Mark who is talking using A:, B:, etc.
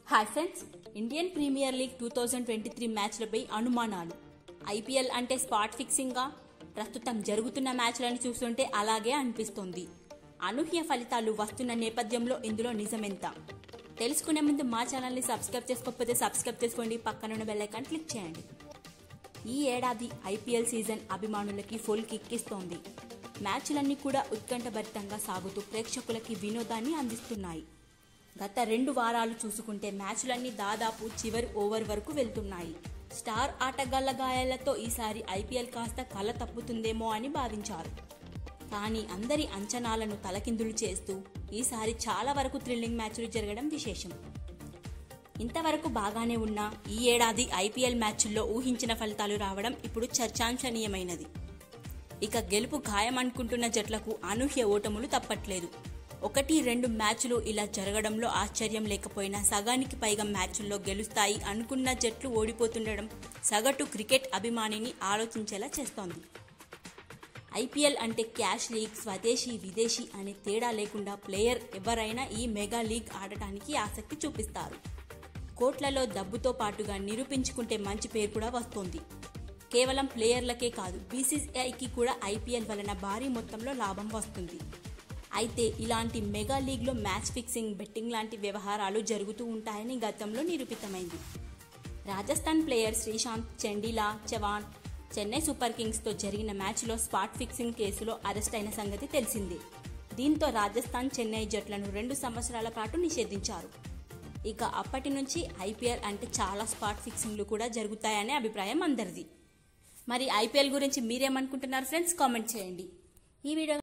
A: hi friends Indian Premier League two thousand twenty three మ్యాచ్లపై అనుమానాలు IPL అంటే spot ఫిక్సింగ్గా ప్రస్తుతం జరుగుతున్న మ్యాచ్లను చూస్తుంటే అలాగే అనిపిస్తోంది అనూహ్య ఫలితాలు వస్తున్న నేపథ్యంలో ఇందులో నిజమెంత తెలుసుకునే ముందు మా ఛానల్ని సబ్స్క్రైబ్ చేసుకోకపోతే సబ్స్క్రైబ్ చేసుకోండి పక్కనున్న బెల్ ఐకాన్ క్లిక్ చేయండి ఈ ఏడాది ఐపీఎల్ సీజన్ అభిమానులకి ఫుల్ కిక్కిస్తోంది మ్యాచ్లన్నీ కూడా ఉత్కంఠభరితంగా సాగుతూ ప్రేక్షకులకి వినోదాన్ని అందిస్తున్నాయి గత రెండు వారాలు చూసుకుంటే మ్యాచ్లన్నీ దాదాపు చివరి ఓవర్ వరకు వెళ్తున్నాయి స్టార్ ఆటగాళ్ల గాయాలతో ఈసారి ఐపీఎల్ కాస్త కల తప్పుతుందేమో అని భావించారు కానీ అందరి అంచనాలను తలకిందులు చేస్తూ ఈసారి చాలా వరకు థ్రిల్లింగ్ మ్యాచ్లు జరగడం విశేషం ఇంతవరకు బాగానే ఉన్న ఈ ఏడాది ఐపీఎల్ మ్యాచ్ల్లో ఊహించిన ఫలితాలు రావడం ఇప్పుడు చర్చాంశనీయమైనది ఇక గెలుపు ఖాయం అనుకుంటున్న జట్లకు అనూహ్య ఓటములు తప్పట్లేదు ఒకటి రెండు మ్యాచ్లు ఇలా జరగడంలో ఆశ్చర్యం లేకపోయినా సగానికి పైగా మ్యాచ్ల్లో గెలుస్తాయి అనుకున్న జట్లు ఓడిపోతుండడం సగటు క్రికెట్ అభిమానిని ఆలోచించేలా చేస్తోంది ఐపీఎల్ అంటే క్యాష్ లీగ్ స్వదేశీ విదేశీ అనే తేడా లేకుండా ప్లేయర్ ఎవరైనా ఈ మెగా లీగ్ ఆడటానికి ఆసక్తి చూపిస్తారు కోట్లలో డబ్బుతో పాటుగా నిరూపించుకుంటే మంచి పేరు కూడా వస్తోంది కేవలం ప్లేయర్లకే కాదు బీసీసీఐకి కూడా ఐపీఎల్ వలన భారీ మొత్తంలో లాభం వస్తుంది అయితే ఇలాంటి మెగా లీగ్లో మ్యాచ్ ఫిక్సింగ్ బెట్టింగ్ లాంటి వ్యవహారాలు జరుగుతూ ఉంటాయని గతంలో నిరూపితమైంది రాజస్థాన్ ప్లేయర్ శ్రీశాంత్ చండీలా చవాన్ చెన్నై సూపర్ కింగ్స్తో జరిగిన మ్యాచ్లో స్పాట్ ఫిక్సింగ్ కేసులో అరెస్ట్ అయిన సంగతి తెలిసిందే దీంతో రాజస్థాన్ చెన్నై జట్లను రెండు సంవత్సరాల పాటు నిషేధించారు ఇక అప్పటి నుంచి ఐపీఎల్ అంటే చాలా స్పాట్ ఫిక్సింగ్లు కూడా జరుగుతాయనే అభిప్రాయం అందరిది మరి ఐపీఎల్ గురించి మీరేమనుకుంటున్నారు ఫ్రెండ్స్ కామెంట్ చేయండి ఈ వీడియో